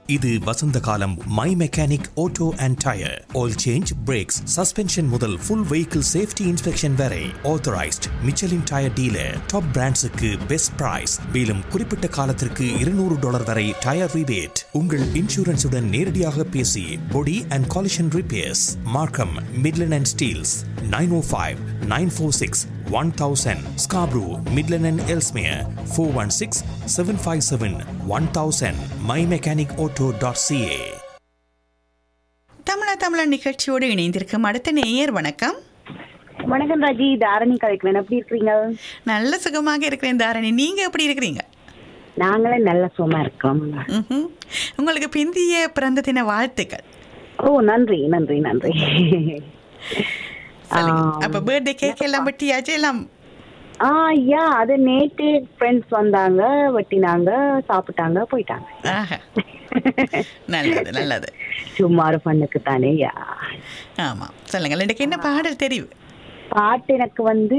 இது வசந்த காலம் my mechanic auto and tyre oil change brakes suspension முதல் ஃபுல் வெஹிக்கிள் சேஃப்டி இன்ஸ்பெக்ஷன் வரை authorized Michelin tyre dealer top பிராண்ட்ஸுக்கு பெஸ்ட் பிரைஸ் மேலும் குறிப்பிட்ட காலத்திற்கு இருநூறு டாலர் வரை டயர் ரிபேட் உங்கள் இன்சூரன்ஸுடன் நேரடியாக பேசி body and collision repairs Markham Midland and Steeles nine O five nine four six one thousand Scarborough Midland and Ellesmere four one six seven five seven one thousand my mechanic auto dot CA தமிழா தமிழா நிகழ்ச்சியோடு இணைந்திருக்கும் அடுத்த நேயர் வணக்கம் வணக்கம் ராஜி தாரணி கதைக்கிறேன் எப்படி இருக்கிறீங்க நல்ல சுகமாக இருக்கிறேன் தாரணி நீங்க எப்படி இருக்கிறீங்க நாங்களே நல்ல சுகமா இருக்கிறோம் ம்ஹும். உங்களுக்கு பிந்திய பிறந்த தின வாழ்த்துக்கள் ஓ நன்றி நன்றி நன்றி சொல்லுங்க. ஆம். அப்ப பர்த்டே கேக் எல்லாம் வெட்டியாச்சு எல்லாம் ஆ ஐயா அது நேற்று ஃப்ரெண்ட்ஸ் வந்தாங்க வெட்டினாங்க சாப்பிட்டாங்க போயிட்டாங்க ஆஹா நல்லது நல்லது சும்மா ஒரு பண்ணுக்கு தானே ஐயா ஆமா சொல்லுங்க எனக்கு என்ன பாடல் தெரியும் பாட்டு எனக்கு வந்து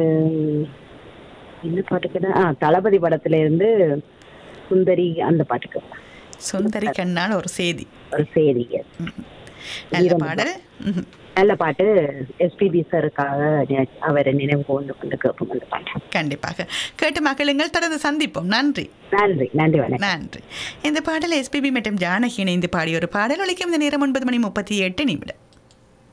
என்ன பாட்டுக்கு ஆ தளபதி படத்துல இருந்து சுந்தரி அந்த பாட்டுக்கு சுந்தரி கண்ணால் ஒரு செய்தி ஒரு சேரி நல்ல பாடல் ம்ஹும். நல்ல பாட்டு எஸ்பிபி சாருக்காக நினை- அவரை நினைவு கொண்டு கொண்டு கேட்போம் அந்த பாட்டு கண்டிப்பாக கேட்டு மகிழுங்கள் தொடர்ந்து சந்திப்போம் நன்றி நன்றி நன்றி வணக்கம் நன்றி இந்த பாடல் எஸ்பிபி மற்றும் ஜானகி இணைந்து பாடிய ஒரு பாடல் ஒலிக்கும் இந்த நேரம் ஒன்பது மணி முப்பத்தி எட்டு நிமிடம்